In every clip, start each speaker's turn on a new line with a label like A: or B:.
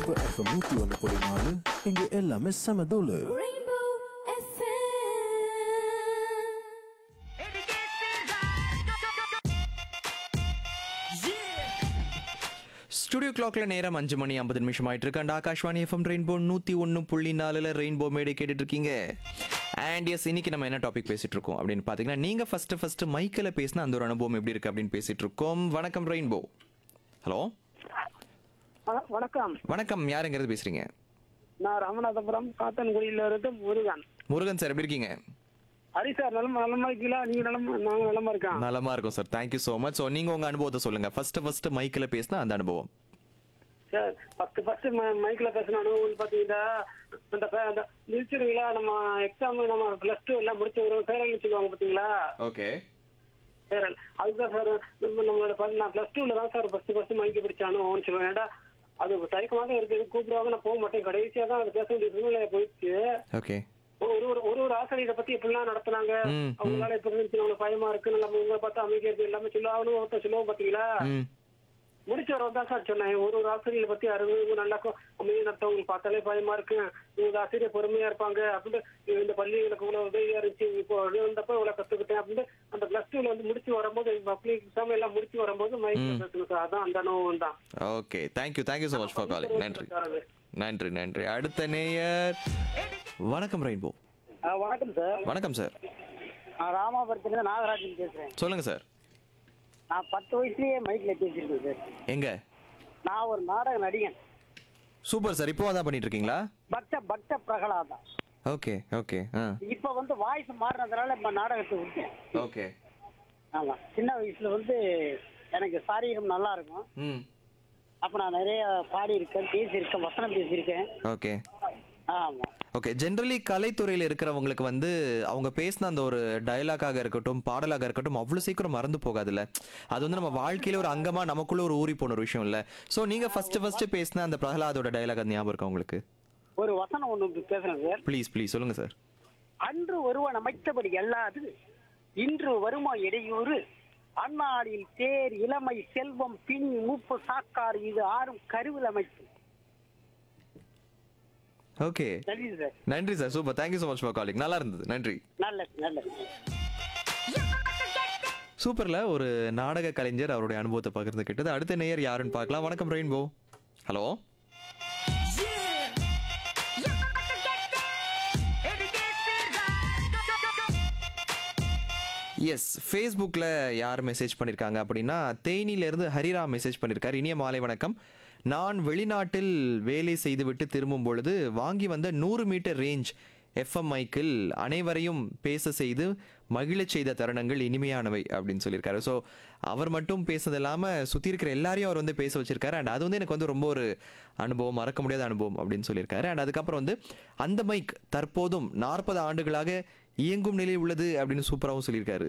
A: Super FM நூத்தி ஒன்று புள்ளி நாலு இங்க எல்லாமே செம தூளு
B: Rainbow FM.
C: ஸ்டுடியோ கிளாக்ல நேரம் அஞ்சு மணி ஐம்பது நிமிஷம் ஆயிட்டு இருக்கு அண்ட் ஆகாஷ்வாணி எஃப்எம் ரெயின்போ நூத்தி ஒன்று புள்ளி நாலுல ரெயின்போ மேடை கேட்டுட்டு இருக்கீங்க அண்ட் எஸ் இன்னைக்கு நம்ம என்ன டாபிக் பேசிட்டு இருக்கோம் அப்படின்னு பாத்தீங்கன்னா நீங்க ஃபர்ஸ்ட் ஃபர்ஸ்ட் மைக்கில் பேசின அந்த ஒரு அனுபவம் எப்படி இருக்கு அப்படின்னு பேசிட்டு இருக்கோம் வணக்கம் ரெயின்போ ஹலோ
D: வண- வணக்கம்
C: வணக்கம் யாருங்கிறது பேசுறீங்க
D: நான் ராமநாதபுரம் காத்தன்குடியில இருந்து முருகன்
C: முருகன் சார் எப்படி இருக்கீங்க
D: ஹரி சார் நலமா நலமா இருக்கீங்களா நீங்க நலமா நாங்க நலமா இருக்கோம்
C: நலமா இருக்கும் sir thank you so much so நீங்க உங்க அனுபவத்தை சொல்லுங்க ஃபர்ஸ்ட் ஃபர்ஸ்ட் மைக்கில் பேசின அந்த அனுபவம்
D: சார் ஃபர்ஸ்ட் ஃபர்ஸ்ட் மைக்ல பேசின அனுபவம் பாத்தீங்கன்னா அந்த ப- அந்த நிறுத்திடுங்களா நம்ம எக்ஸாம் நம்ம பிளஸ் டூ எல்லாம் முடிச்சு ஒரு பேரல் சொல்லுவாங்க பாத்தீங்களா
C: ஓகே
D: பேரல் அதுதான் சார் நம்ம நம்மளோட ப- நான் பிளஸ் டூல தான் சார் ஃபர்ஸ்ட் ஃபர்ஸ்ட் மைக்கு பிடிச்ச அனுபவம்னு சொல்லுவேன் ஏன்டா அது தயக்கமாக இருக்குது கூப்பிடுவாங்க நான் போக மாட்டேன் கடைசியா தான் அது பேச வேண்டிய சூழ்நிலை போயிடுச்சு
C: ஓகே
D: ஒரு ஒரு ஒரு ஒரு ஆசிரியரை பத்தி எப்படிலாம் நடத்துனாங்க
C: ம்,
D: அவங்களால இப்ப இருந்துச்சு நம்மளுக்கு பயமா இருக்கு நம்ம உங்களை பார்த்தா அமைதியா இருக்கு எல்லாமே சொல்லுவாங்க ஒருத்தர் சொல்லுவோம் பாத்தீங்களா
C: ம்
D: முடிச்ச வரவும் தான் சார் சொன்னேன் ஒரு ஒரு ஆசிரியரை பத்தி அறுபது நல்லா கொ- அமைதியா நடத்தவங்களுக்கு பார்த்தாலே பயமா இருக்கு இவங்க ஆசிரியர் பொறுமையா இருப்பாங்க அப்படின்னு இந்த பள்ளி எனக்கு இவ்வளவு உதவியா இருந்துச்சு இப்போ அது வந்தப்ப இவ்வளவு கத்துக்கிட்டேன் அப்படின்னு அந்த பிளஸ் டூல வந்து முடிச்சு வரும்போது பப்ளிக் எக்ஸாம் எல்லாம் முடிச்சு வரும்போது மைக் பேசணும் சார் அதான் அந்த அனுபவம் தான்
C: okay thank you thank you so much for calling நன்றி நன்றி நன்றி அடுத்த நேயர் வணக்கம் ரெயின்போ
D: வணக்கம் சார்
C: வணக்கம் சார்
D: நான் ராமாபுரத்துல நாகராஜன் பேசுறேன்
C: சொல்லுங்க சார்
D: நான் பத்து வயசுலயே மைக்ல பேசியிருக்கேன் சார்
C: எங்க
D: நான் ஒரு நாடக நடிகன்
C: சூப்பர் சார் இப்போ அதான் பண்ணிட்டு இருக்கீங்களா
D: பக்த பக்த பிரகலாதா
C: ஓகே ஓகே ஆ
D: இப்ப வந்து வாய்ஸ் மாறினதுனால இப்ப நாடகத்தை விட்டேன்
C: ஓகே
D: ஆமா சின்ன வயசுல வந்து எனக்கு சாரீரம் நல்லா இருக்கும்
C: ம்
D: அப்ப நான் நிறைய பாடி இருக்கேன் பேசியிருக்கேன் வசனம் பேசியிருக்கேன்
C: ஓகே
D: ஆமா
C: ஓகே ஜென்ரலி கலைத்துறையில் இருக்கிறவங்களுக்கு வந்து அவங்க பேசின அந்த ஒரு டயலாக்காக இருக்கட்டும் பாடலாக இருக்கட்டும் அவ்வளோ சீக்கிரம் மறந்து போகாதுல்ல அது வந்து நம்ம வாழ்க்கையில ஒரு அங்கமா நமக்குள்ள ஒரு ஊறி போன ஒரு விஷயம் இல்ல ஸோ நீங்க ஃபர்ஸ்ட் ஃபர்ஸ்ட் பேசின அந்த பிரகலாதோட டயலாக் அது ஞாபகம் இருக்கா உங்களுக்கு
D: ஒரு வசனம் ஒண்ணு பேசுறேன் சார்
C: ப்ளீஸ் ப்ளீஸ் சொல்லுங்க சார்
D: அன்று ஒருவன் அமைத்தபடி அல்லாது இன்று வருமா இடையூறு அந்நாளில் தேர் இளமை செல்வம் பின் மூப்பு சாக்கார் இது ஆறும் கருவில் அமைப்பு
C: ஓகே
D: நன்றி சார்
C: நன்றி sir super thank you so much for calling நல்லா இருந்தது நன்றி
D: நல்ல நல்ல
C: சூப்பர்ல ஒரு நாடக கலைஞர் அவருடைய அனுபவத்தை பகிர்ந்துக்கிட்டது அடுத்த நேயர் யாருன்னு பார்க்கலாம் வணக்கம் ரெயின்போ ஹலோ எஸ் ஃபேஸ்புக்கில் யார் மெசேஜ் பண்ணியிருக்காங்க அப்படின்னா தேனியிலேருந்து ஹரிரா மெசேஜ் பண்ணியிருக்காரு இனிய மாலை வணக்கம் நான் வெளிநாட்டில் வேலை செய்துவிட்டு திரும்பும் பொழுது வாங்கி வந்த நூறு மீட்டர் ரேஞ்ச் எஃப்எம் மைக்கில் அனைவரையும் பேச செய்து மகிழச் செய்த தருணங்கள் இனிமையானவை அப்படின்னு சொல்லியிருக்காரு ஸோ அவர் மட்டும் பேசுறது இல்லாமல் சுற்றி இருக்கிற எல்லாரையும் அவர் வந்து பேச வச்சிருக்காரு அண்ட் அது வந்து எனக்கு வந்து ரொம்ப ஒரு அனுபவம் மறக்க முடியாத அனுபவம் அப்படின்னு சொல்லியிருக்காரு அண்ட் அதுக்கப்புறம் வந்து அந்த மைக் தற்போதும் நாற்பது ஆண்டுகளாக இயங்கும் நிலையில் உள்ளது அப்படின்னு சூப்பராகவும் சொல்லியிருக்காரு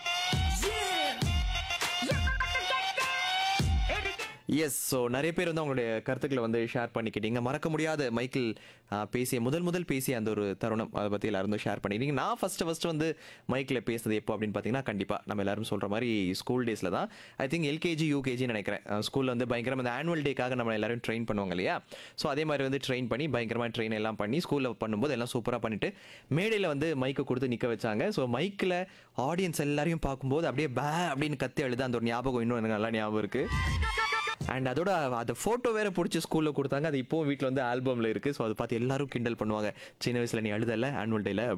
C: எஸ் ஸோ நிறைய பேர் வந்து அவங்களுடைய கருத்துக்களை வந்து ஷேர் பண்ணிக்கிட்டீங்க மறக்க முடியாத மைக்கிள் ஆ, பேசிய முதல் முதல் பேசிய அந்த ஒரு தருணம் அதை பற்றி எல்லாரும் வந்து ஷேர் பண்ணிட்டீங்க நான் ஃபஸ்ட்டு ஃபஸ்ட்டு வந்து மைக்கில் பேசுனது எப்போ அப்படின்னு பார்த்தீங்கன்னா கண்டிப்பாக நம்ம எல்லாரும் சொல்கிற மாதிரி ஸ்கூல் டேஸில் தான் ஐ திங்க் எல்கேஜி யூகேஜி நினைக்கிறேன் ஸ்கூலில் வந்து பயங்கரமாக இந்த ஆனுவல் டேக்காக நம்ம எல்லாரும் ட்ரெயின் பண்ணுவாங்க இல்லையா ஸோ அதே மாதிரி வந்து ட்ரெயின் பண்ணி பயங்கரமாக ட்ரெயின் எல்லாம் பண்ணி ஸ்கூலில் பண்ணும்போது எல்லாம் சூப்பராக பண்ணிட்டு மேடையில் வந்து மைக்கை கொடுத்து நிற்க வச்சாங்க ஸோ மைக்கில் ஆடியன்ஸ் எல்லாரையும் பார்க்கும்போது அப்படியே பே அப்படின்னு கத்தி அழுது அந்த ஒரு ஞாபகம் இன்னும் எனக்கு நல்லா ஞாபகம் இருக்குது அண்ட் அதோட அந்த ஃபோட்டோ வேற பிடிச்சி ஸ்கூலில் கொடுத்தாங்க அது இப்போ வீட்டில் வந்து ஆல்பமில் இருக்குது ஸோ அதை பார்த்து எல்லாரும் கிண்டல் பண்ணுவாங்க சின்ன வயசில் நீ அழுதல ஆனுவல் டேல